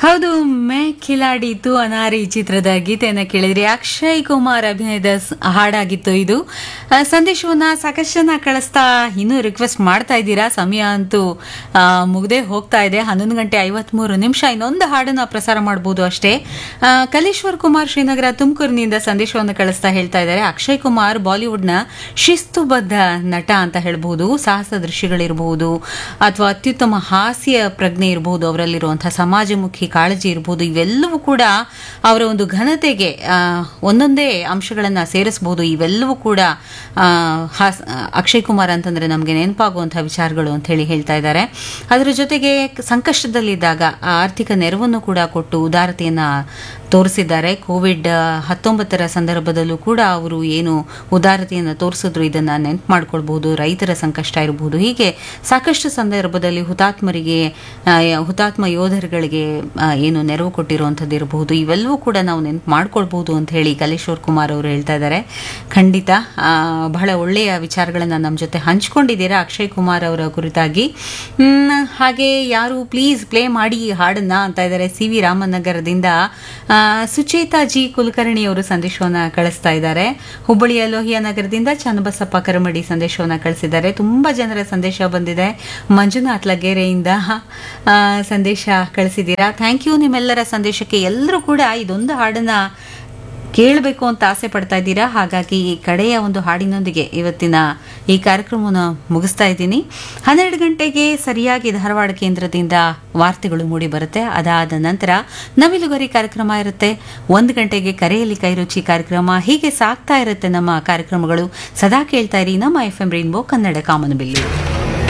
ಹೌದು ಮೇ ಖಿಲಾಡಿ ತು ಅನಾರಿ ಚಿತ್ರದ ಗೀತೆಯನ್ನ ಕೇಳಿದ್ರಿ ಅಕ್ಷಯ್ ಕುಮಾರ್ ಅಭಿನಯದ ಸ್- ಹಾಡಾಗಿತ್ತು ಇದು ಆ, ಸಂದೇಶವನ್ನ ಸಾಕಷ್ಟು ಜನ ಕಳಿಸ್ತಾ ಇನ್ನೂ ರಿಕ್ವೆಸ್ಟ್ ಮಾಡ್ತಾ ಇದ್ದೀರಾ ಸಮಯ ಅಂತೂ ಆ, ಮುಗ್ದೇ ಹೋಗ್ತಾ ಇದೆ ಹನ್ನೊಂದು ಗಂಟೆ ಐವತ್ಮೂರು ನಿಮಿಷ ಇನ್ನೊಂದು ಹಾಡನ್ನ ಪ್ರಸಾರ ಮಾಡಬಹುದು ಅಷ್ಟೇ ಆ, ಕಲೇಶ್ವರ್ ಕುಮಾರ್ ಶ್ರೀನಗರ ತುಮಕೂರಿನಿಂದ ಸಂದೇಶವನ್ನು ಕಳಿಸ್ತಾ ಹೇಳ್ತಾ ಇದ್ದಾರೆ ಅಕ್ಷಯ್ ಕುಮಾರ್ ಬಾಲಿವುಡ್ನ ಶಿಸ್ತುಬದ್ಧ ನಟ ಅಂತ ಹೇಳ್ಬಹುದು ಸಾಹಸ ದೃಶ್ಯಗಳಿರಬಹುದು ಅಥವಾ ಅತ್ಯುತ್ತಮ ಹಾಸ್ಯ ಪ್ರಜ್ಞೆ ಇರಬಹುದು ಅವರಲ್ಲಿರುವಂತಹ ಸಮಾಜಮುಖಿ ಕಾಳಜಿ ಇರಬಹುದು ಇವೆಲ್ಲವೂ ಕೂಡ ಅವರ ಒಂದು ಘನತೆಗೆ ಆ, ಒಂದೊಂದೇ ಅಂಶಗಳನ್ನ ಸೇರಿಸಬಹುದು ಇವೆಲ್ಲವೂ ಕೂಡ ಆ, ಹಾಸ್- ಅಕ್ಷಯ್ ಕುಮಾರ್ ಅಂತಂದ್ರೆ ನಮಗೆ ನೆನಪಾಗುವಂತಹ ವಿಚಾರಗಳು ಅಂತ ಹೇಳಿ ಹೇಳ್ತಾ ಇದ್ದಾರೆ ಅದರ ಜೊತೆಗೆ ಸಂಕಷ್ಟದಲ್ಲಿದ್ದಾಗ ಆ ಆರ್ಥಿಕ ನೆರವನ್ನು ಕೂಡ ಕೊಟ್ಟು ಉದಾರತೆಯನ್ನ ತೋರಿಸಿದ್ದಾರೆ ಕೋವಿಡ್ ಹತ್ತೊಂಬತ್ತರ ಸಂದರ್ಭದಲ್ಲೂ ಕೂಡ ಅವರು ಏನು ಉದಾರತೆಯನ್ನು ತೋರಿಸಿದ್ರು ಇದನ್ನ ನೆನ್ಪು ಮಾಡ್ಕೊಳ್ಬಹುದು ರೈತರ ಸಂಕಷ್ಟ ಇರಬಹುದು ಹೀಗೆ ಸಾಕಷ್ಟು ಸಂದರ್ಭದಲ್ಲಿ ಹುತಾತ್ಮರಿಗೆ ಆ, ಹುತಾತ್ಮ ಯೋಧರುಗಳಿಗೆ ಆ, ಏನು ನೆರವು ಕೊಟ್ಟಿರುವಂಥದ್ದು ಇರಬಹುದು ಇವೆಲ್ಲವೂ ಕೂಡ ನಾವು ನೆನ್ಪು ಮಾಡ್ಕೊಳ್ಬಹುದು ಅಂತ ಹೇಳಿ ಕಲೇಶ್ವರ್ ಕುಮಾರ್ ಅವರು ಹೇಳ್ತಾ ಇದ್ದಾರೆ ಖಂಡಿತ ಆ, ಬಹಳ ಒಳ್ಳೆಯ ವಿಚಾರಗಳನ್ನ ನಮ್ಮ ಜೊತೆ ಹಂಚ್ಕೊಂಡಿದ್ದೀರಾ ಅಕ್ಷಯ್ ಕುಮಾರ್ ಅವರ ಕುರಿತಾಗಿ ಹ್ಮ್, ಹಾಗೆ ಯಾರು ಪ್ಲೀಸ್ ಪ್ಲೇ ಮಾಡಿ ಈ ಹಾಡನ್ನ ಅಂತ ಇದ್ದಾರೆ ಸಿ ವಿ ರಾಮನಗರದಿಂದ ಆ, ಸುಚೇತಾ ಜಿ ಕುಲಕರ್ಣಿ ಅವರು ಸಂದೇಶವನ್ನ ಕಳಿಸ್ತಾ ಇದ್ದಾರೆ ಹುಬ್ಬಳ್ಳಿಯ ಲೋಹಿಯಾ ನಗರದಿಂದ ಚನ್ನಬಸಪ್ಪ ಕರಮಡಿ ಸಂದೇಶವನ್ನ ಕಳಿಸಿದ್ದಾರೆ ತುಂಬಾ ಜನರ ಸಂದೇಶ ಬಂದಿದೆ ಮಂಜುನಾಥ್ ಲಗೇರೆಯಿಂದ ಆ, ಸಂದೇಶ ಕಳಿಸಿದ್ದೀರಾ ಥ್ಯಾಂಕ್ ಯು ನಿಮ್ಮೆಲ್ಲರ ಸಂದೇಶಕ್ಕೆ ಎಲ್ಲರೂ ಕೂಡ ಇದೊಂದು ಹಾಡನ್ನ ಕೇಳಬೇಕು ಅಂತ ಆಸೆ ಪಡ್ತಾ ಇದ್ದೀರಾ ಹಾಗಾಗಿ ಈ ಕಡೆಯ ಒಂದು ಹಾಡಿನೊಂದಿಗೆ ಇವತ್ತಿನ ಈ ಕಾರ್ಯಕ್ರಮವನ್ನು ಮುಗಿಸ್ತಾ ಇದ್ದೀನಿ ಹನ್ನೆರಡು ಗಂಟೆಗೆ ಸರಿಯಾಗಿ ಧಾರವಾಡ ಕೇಂದ್ರದಿಂದ ವಾರ್ತೆಗಳು ಮೂಡಿ ಬರುತ್ತೆ ಅದಾದ ನಂತರ ನವಿಲುಗರಿ ಕಾರ್ಯಕ್ರಮ ಇರುತ್ತೆ ಒಂದು ಗಂಟೆಗೆ ಕರೆಯಲ್ಲಿ ಕೈರುಚಿ ಕಾರ್ಯಕ್ರಮ ಹೀಗೆ ಸಾಗ್ತಾ ಇರುತ್ತೆ ನಮ್ಮ ಕಾರ್ಯಕ್ರಮಗಳು ಸದಾ ಕೇಳ್ತಾ ಇರಿ ನಮ್ಮ ಎಫ್ ಎಂ ರೈನ್ಬೋ ಕನ್ನಡ ಕಾಮನಬಿಲ್ಲು